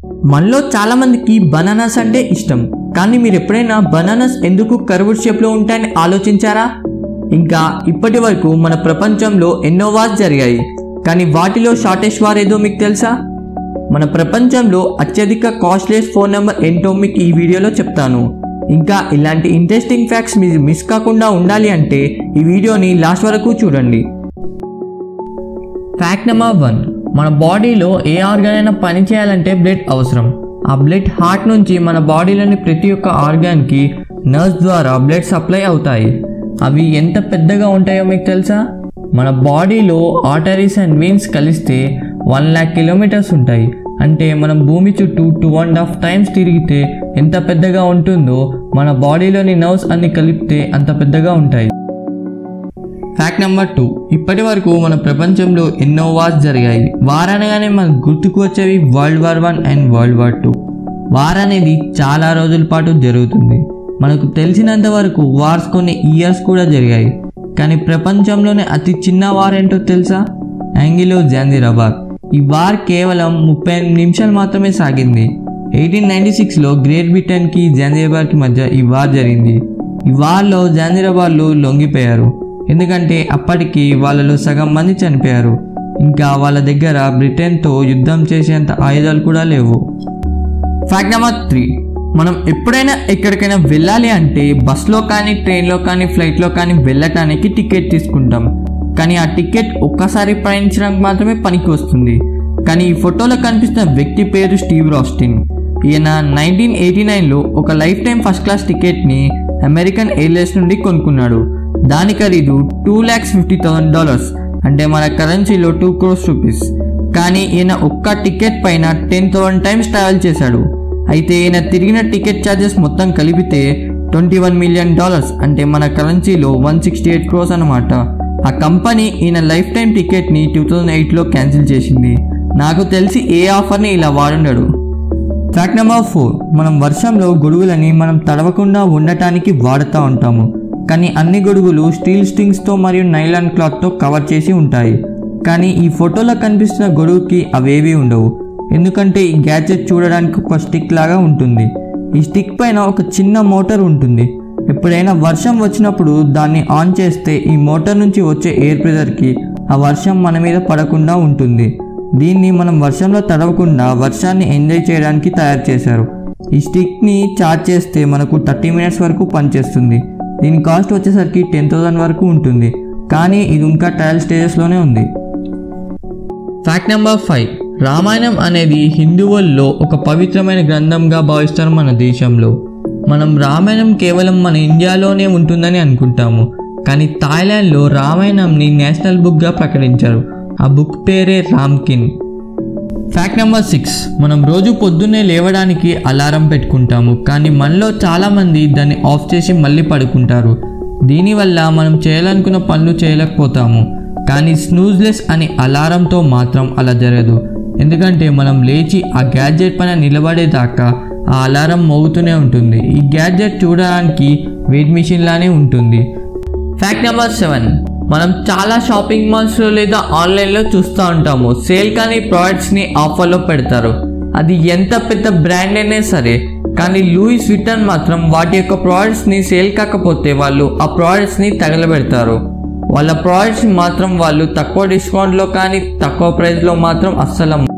మనలో చాలా మందికి బనానాస్ అంటే ఇష్టం కానీ మీరు ఎప్పుడైనా బనానాస్ ఎందుకు కర్వ్డ్ షేప్లో ఉంటాయని ఆలోచించారా ఇంకా ఇప్పటి వరకు మన ప్రపంచంలో ఎన్నో వార్స్ జరిగాయి కానీ వాటిలో షార్టెస్ట్ వార్ ఏదో మీకు తెలుసా మన ప్రపంచంలో అత్యధిక కాస్ట్లెస్ ఫోన్ నెంబర్ ఏంటో మీకు ఈ వీడియోలో చెప్తాను ఇంకా ఇలాంటి ఇంట్రెస్టింగ్ ఫ్యాక్ట్స్ మీరు మిస్ కాకుండా ఉండాలి అంటే ఈ వీడియోని లాస్ట్ వరకు చూడండి ఫ్యాక్ట్ నెంబర్ వన్ మన బాడీలో ఏ ఆర్గాన్ అయినా పని చేయాలంటే బ్లడ్ అవసరం ఆ బ్లడ్ హార్ట్ నుంచి మన బాడీలోని ప్రతి ఒక్క ఆర్గాన్కి నర్వ్స్ ద్వారా బ్లడ్ సప్లై అవుతాయి అవి ఎంత పెద్దగా ఉంటాయో మీకు తెలుసా మన బాడీలో ఆర్టరీస్ అండ్ వెయిన్స్ కలిస్తే వన్ ల్యాక్ కిలోమీటర్స్ ఉంటాయి అంటే మనం భూమి చుట్టూ టూ అండ్ హాఫ్ టైమ్స్ తిరిగితే ఎంత పెద్దగా ఉంటుందో మన బాడీలోని నర్వ్స్ అన్ని కలిపితే అంత పెద్దగా ఉంటాయి ఫ్యాక్ట్ నెంబర్ టూ ఇప్పటి వరకు మన ప్రపంచంలో ఎన్నో వార్స్ జరిగాయి వార్ అనగానే మనకు గుర్తుకు వచ్చేవి world war one and world war two war అనేది చాలా రోజుల పాటు జరుగుతుంది మనకు తెలిసినంత వరకు వార్స్ కొన్ని ఇయర్స్ కూడా జరిగాయి కానీ ప్రపంచంలోనే అతి చిన్న వార్ ఏంటో తెలుసా యాంగిలో జాందిరాబాద్ ఈ వార్ కేవలం ముప్పై ఎనిమిది నిమిషాలు మాత్రమే సాగింది ఎయిటీన్ నైన్టీ సిక్స్లో గ్రేట్ బ్రిటన్కి జాందిరాబాద్కి మధ్య ఈ వార్ జరిగింది ఈ వార్లో జాందిరాబాద్లు లొంగిపోయారు ఎందుకంటే అప్పటికి వాళ్ళలో సగం మంది చనిపోయారు ఇంకా వాళ్ళ దగ్గర బ్రిటన్తో యుద్ధం చేసేంత ఆయుధాలు కూడా లేవు ఫ్యాక్ట్ నెంబర్ త్రీ మనం ఎప్పుడైనా ఎక్కడికైనా వెళ్ళాలి అంటే బస్లో కానీ ట్రైన్లో కానీ ఫ్లైట్లో కానీ వెళ్ళటానికి టికెట్ తీసుకుంటాం కానీ ఆ టికెట్ ఒక్కసారి ప్రయాణించడానికి మాత్రమే పనికి వస్తుంది కానీ ఈ ఫోటోలో కనిపిస్తున్న వ్యక్తి పేరు స్టీవ్ రాస్టిన్ ఈయన నైన్టీన్ ఎయిటీ నైన్లో ఒక లైఫ్ టైం ఫస్ట్ క్లాస్ టికెట్ని అమెరికన్ ఎయిర్లైన్స్ నుండి కొనుక్కున్నాడు దాని ఖరీదు two lakhs fifty thousand dollars అంటే మన కరెన్సీలో టూ క్రోర్స్ రూపీస్ కానీ ఈయన ఒక్క టికెట్ పైన టెన్ థౌసండ్ టైమ్స్ ట్రావెల్ చేశాడు అయితే ఈయన తిరిగిన టికెట్ ఛార్జెస్ మొత్తం కలిపితే ట్వంటీ వన్ మిలియన్ డాలర్స్ అంటే మన కరెన్సీలో వన్ సిక్స్టీ ఎయిట్ క్రోర్స్ అనమాట ఆ కంపెనీ ఈయన లైఫ్ టైం టికెట్ని టూ థౌజండ్ ఎయిట్లో క్యాన్సిల్ చేసింది నాకు తెలిసి ఏ ఆఫర్ని ఇలా వాడుండడు ఫ్యాక్ట్ నెంబర్ ఫోర్ మనం వర్షంలో గొడుగులని మనం తడవకుండా ఉండటానికి వాడుతూ ఉంటాము కానీ అన్ని గొడుగులు స్టీల్ స్ట్రింగ్స్తో మరియు నైలాన్ క్లాత్తో కవర్ చేసి ఉంటాయి కానీ ఈ ఫోటోలో కనిపిస్తున్న గొడుగుకి అవేవీ ఉండవు ఎందుకంటే ఈ గ్యాడ్జెట్ చూడడానికి ఒక స్టిక్ లాగా ఉంటుంది ఈ స్టిక్ పైన ఒక చిన్న మోటార్ ఉంటుంది ఎప్పుడైనా వర్షం వచ్చినప్పుడు దాన్ని ఆన్ చేస్తే ఈ మోటార్ నుంచి వచ్చే ఎయిర్ ప్రెజర్కి ఆ వర్షం మన మీద పడకుండా ఉంటుంది దీన్ని మనం వర్షంలో తడవకుండా వర్షాన్ని ఎంజాయ్ చేయడానికి తయారు చేశారు ఈ స్టిక్ని చార్జ్ చేస్తే మనకు థర్టీ మినిట్స్ వరకు పనిచేస్తుంది దీని కాస్ట్ వచ్చేసరికి టెన్ థౌసండ్ వరకు ఉంటుంది కానీ ఇది ఇంకా ట్రయల్ స్టేజెస్లోనే ఉంది ఫ్యాక్ట్ నెంబర్ ఫైవ్ రామాయణం అనేది హిందువుల్లో ఒక పవిత్రమైన గ్రంథంగా భావిస్తారు మన దేశంలో మనం రామాయణం కేవలం మన ఇండియాలోనే ఉంటుందని అనుకుంటాము కానీ థాయిలాండ్లో రామాయణంని నేషనల్ బుక్గా ప్రకటించారు ఆ బుక్ పేరే రామ్కిన్ ఫ్యాక్ట్ నెంబర్ సిక్స్ మనం రోజు పొద్దున్నే లేవడానికి అలారం పెట్టుకుంటాము కానీ మనలో చాలామంది దాన్ని ఆఫ్ చేసి మళ్ళీ పడుకుంటారు దీనివల్ల మనం చేయాలనుకున్న పనులు చేయలేకపోతాము కానీ స్నూజ్లెస్ అనే అలారంతో మాత్రం అలా జరగదు ఎందుకంటే మనం లేచి ఆ గ్యాడ్జెట్ పైన నిలబడేదాకా ఆ అలారం మోగుతూనే ఉంటుంది ఈ గ్యాడ్జెట్ చూడడానికి వెయిట్ మిషన్ లానే ఉంటుంది ఫ్యాక్ట్ నెంబర్ సెవెన్ మనం చాలా షాపింగ్ మాల్స్లో లేదా ఆన్లైన్లో చూస్తూ ఉంటాము సేల్ కానీ ప్రోడక్ట్స్ని ఆఫర్లో పెడతారు అది ఎంత పెద్ద బ్రాండ్ అయినా సరే కానీ లూయిస్ విటన్ మాత్రం వాటి యొక్క ప్రోడక్ట్స్ని సేల్ కాకపోతే వాళ్ళు ఆ ప్రోడక్ట్స్ని తగలబెడతారు వాళ్ళ ప్రోడక్ట్స్ మాత్రం వాళ్ళు తక్కువ డిస్కౌంట్లో కానీ తక్కువ ప్రైస్లో మాత్రం అస్సలు అమ్మరు.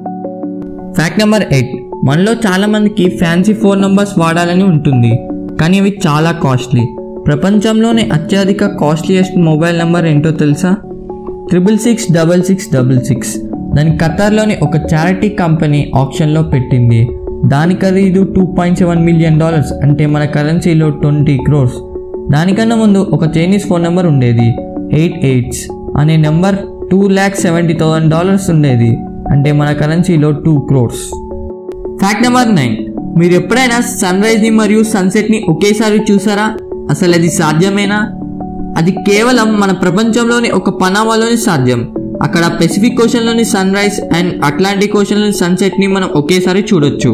ఫ్యాక్ట్ నెంబర్ ఎయిట్ మనలో చాలా మందికి ఫ్యాన్సీ ఫోన్ నంబర్స్ వాడాలని ఉంటుంది కానీ అవి చాలా కాస్ట్లీ ప్రపంచంలోనే అత్యధిక కాస్ట్లీయెస్ట్ మొబైల్ నెంబర్ ఏంటో తెలుసా triple six double six double six దాని ఖతార్లోని ఒక చారిటీ కంపెనీ ఆప్షన్లో పెట్టింది దాని ఖరీదు two point seven million dollars అంటే మన కరెన్సీలో ట్వంటీ క్రోర్స్ దానికన్నా ముందు ఒక చైనీస్ ఫోన్ నెంబర్ ఉండేది ఎయిట్ ఎయిట్స్ అనే number two lakh seventy thousand dollars ఉండేది అంటే మన కరెన్సీలో two crores fact number nine మీరు ఎప్పుడైనా సన్ రైజ్ని మరియు సన్సెట్ని ఒకేసారి చూసారా అసలు అది సాధ్యమేనా అది కేవలం మన ప్రపంచంలోని ఒక పనామాలోని సాధ్యం అక్కడ పెసిఫిక్ ఓషన్లోని సన్ రైజ్ అండ్ అట్లాంటిక్ ఓషన్లోని సన్సెట్ని మనం ఒకేసారి చూడొచ్చు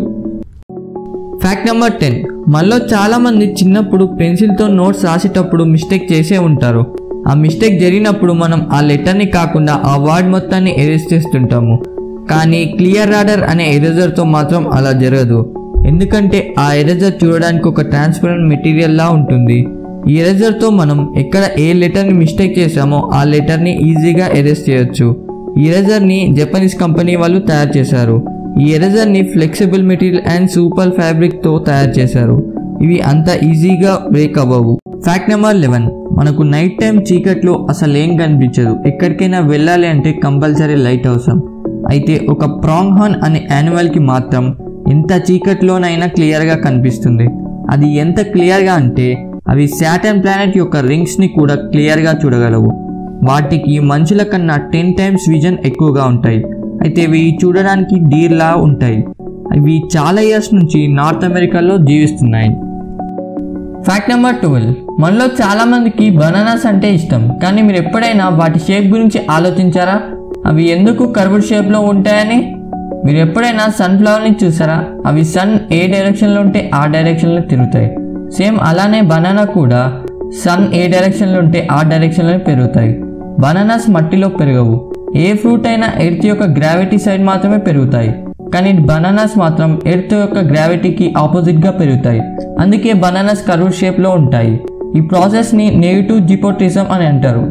ఫ్యాక్ట్ నెంబర్ టెన్ మనలో చాలామంది చిన్నప్పుడు పెన్సిల్తో నోట్స్ రాసేటప్పుడు మిస్టేక్ చేసే ఉంటారు ఆ మిస్టేక్ జరిగినప్పుడు మనం ఆ లెటర్ని కాకుండా ఆ వర్డ్ మొత్తాన్ని ఎరేస్ చేస్తుంటాము కానీ క్లియర్ రాడర్ అనే ఎరేజర్తో మాత్రం అలా జరగదు ఎందుకంటే ఆ ఎరేజర్ చూడడానికి ఒక ట్రాన్స్పరెంట్ మెటీరియల్ లా ఉంటుంది ఈ ఎరేజర్తో మనం ఎక్కడ ఏ లెటర్ని మిస్టేక్ చేసామో ఆ లెటర్ని ఈజీగా ఎరేజ్ చేయొచ్చు ఈ ఎరేజర్ని జపనీస్ కంపెనీ వాళ్ళు తయారు చేశారు ఈ ఎరేజర్ని ఫ్లెక్సిబుల్ మెటీరియల్ అండ్ సూపర్ ఫ్యాబ్రిక్తో తయారు చేశారు ఇవి అంత ఈజీగా బ్రేక్ అవ్వవు ఫ్యాక్ట్ నెంబర్ లెవెన్ మనకు నైట్ టైం చీకట్లో అసలు ఏం కనిపించదు ఎక్కడికైనా వెళ్ళాలి అంటే కంపల్సరీ లైట్ అవసరం అయితే ఒక ప్రాంగ్ హార్న్ అనే యానిమల్కి మాత్రం ఎంత చీకట్లోనైనా క్లియర్గా కనిపిస్తుంది అది ఎంత క్లియర్గా అంటే అవి శాటర్న్ ప్లానెట్ యొక్క రింగ్స్ని కూడా క్లియర్గా చూడగలవు వాటికి మనుషుల కన్నా టెన్ టైమ్స్ విజన్ ఎక్కువగా ఉంటాయి అయితే ఇవి చూడడానికి డీర్లా ఉంటాయి ఇవి చాలా ఇయర్స్ నుంచి నార్త్ అమెరికాలో జీవిస్తున్నాయి ఫ్యాక్ట్ నెంబర్ ట్వెల్వ్ మనలో చాలా మందికి బనానాస్ అంటే ఇష్టం కానీ మీరు ఎప్పుడైనా వాటి షేప్ గురించి ఆలోచించారా అవి ఎందుకు కర్వ్డ్ షేప్లో ఉంటాయని మీరు ఎప్పుడైనా సన్ఫ్లవర్ని చూసారా అవి సన్ ఏ డైరెక్షన్లో ఉంటే ఆ డైరెక్షన్లో తిరుగుతాయి సేమ్ అలానే బనానా కూడా సన్ ఏ డైరెక్షన్లో ఉంటే ఆ డైరెక్షన్లో పెరుగుతాయి బనానాస్ మట్టిలో పెరగవు ఏ ఫ్రూట్ అయినా ఎర్త్ యొక్క గ్రావిటీ సైడ్ మాత్రమే పెరుగుతాయి కానీ బనానాస్ మాత్రం ఎర్త్ యొక్క గ్రావిటీకి ఆపోజిట్గా పెరుగుతాయి అందుకే బనానాస్ కర్వ్ షేప్లో ఉంటాయి ఈ ప్రాసెస్ని నెగిటివ్ జిపోటిజం అని అంటారు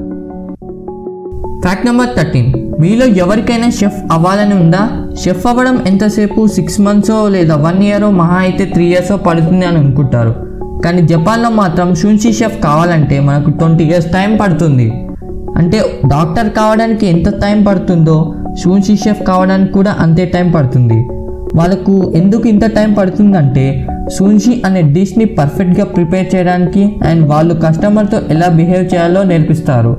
ఫ్యాక్ట్ నెంబర్ థర్టీన్ మీలో ఎవరికైనా షెఫ్ అవ్వాలని ఉందా షెఫ్ అవ్వడం ఎంతసేపు సిక్స్ మంత్సో లేదా వన్ ఇయరో మహా అయితే త్రీ ఇయర్సో పడుతుంది అని అనుకుంటారు కానీ జపాన్లో మాత్రం షూన్షి షెఫ్ కావాలంటే మనకు ట్వంటీ ఇయర్స్ టైం పడుతుంది అంటే డాక్టర్ కావడానికి ఎంత టైం పడుతుందో షూన్షి షెఫ్ కావడానికి కూడా అంతే టైం పడుతుంది వాళ్ళకు ఎందుకు ఇంత టైం పడుతుందంటే సూన్షి అనే డిష్ని పర్ఫెక్ట్గా ప్రిపేర్ చేయడానికి అండ్ వాళ్ళు కస్టమర్తో ఎలా బిహేవ్ చేయాలో నేర్పిస్తారు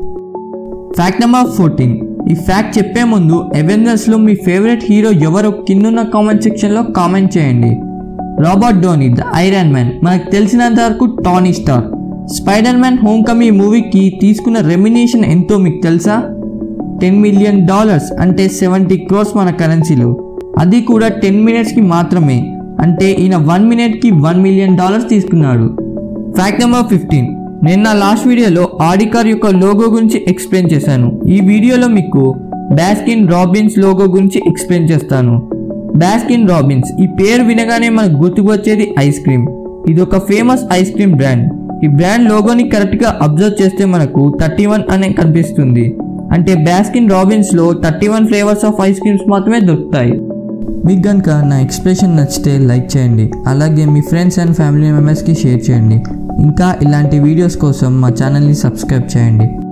ఫ్యాక్ట్ నెంబర్ ఫోర్టీన్ ఈ ఫ్యాక్ట్ చెప్పే ముందు అవెంజర్స్లో మీ ఫేవరెట్ హీరో ఎవరో కిందున్న కామెంట్ సెక్షన్లో కామెంట్ చేయండి Robert Downey the Iron Man మనకు తెలిసినంత వరకు Tony Stark Spider Man Homecoming మూవీకి తీసుకున్న రెమినేషన్ ఎంతో మీకు తెలుసా టెన్ మిలియన్ డాలర్స్ అంటే సెవెంటీ క్రోర్స్ మన కరెన్సీలో అది కూడా టెన్ మినిట్స్కి మాత్రమే అంటే ఈయన వన్ మినిట్కి వన్ మిలియన్ డాలర్స్ తీసుకున్నాడు ఫ్యాక్ట్ నెంబర్ ఫిఫ్టీన్ నేను నా లాస్ట్ వీడియోలో ఆడి కార్ యొక్క లోగో గురించి ఎక్స్ప్లెయిన్ చేశాను ఈ వీడియోలో మీకు బాస్కిన్ రాబిన్స్ లోగో గురించి ఎక్స్ప్లెయిన్ చేస్తాను బాస్కిన్ రాబిన్స్ ఈ పేరు వినగానే మనకు గుర్తుకు వచ్చేది ఐస్ క్రీమ్ ఇది ఒక ఫేమస్ ఐస్ క్రీమ్ బ్రాండ్ ఈ బ్రాండ్ లోగోని కరెక్ట్గా అబ్జర్వ్ చేస్తే మనకు థర్టీ వన్ అనే కనిపిస్తుంది అంటే బాస్కిన్ రాబిన్స్లో thirty one flavours of ice creams మాత్రమే దొరుకుతాయి మీకు కనుక నా ఎక్స్ప్రెషన్ నచ్చితే లైక్ చేయండి అలాగే మీ ఫ్రెండ్స్ అండ్ ఫ్యామిలీ మెంబర్స్కి షేర్ చేయండి ఇంకా ఇలాంటి వీడియోస్ కోసం మా ఛానల్ని సబ్స్క్రైబ్ చేయండి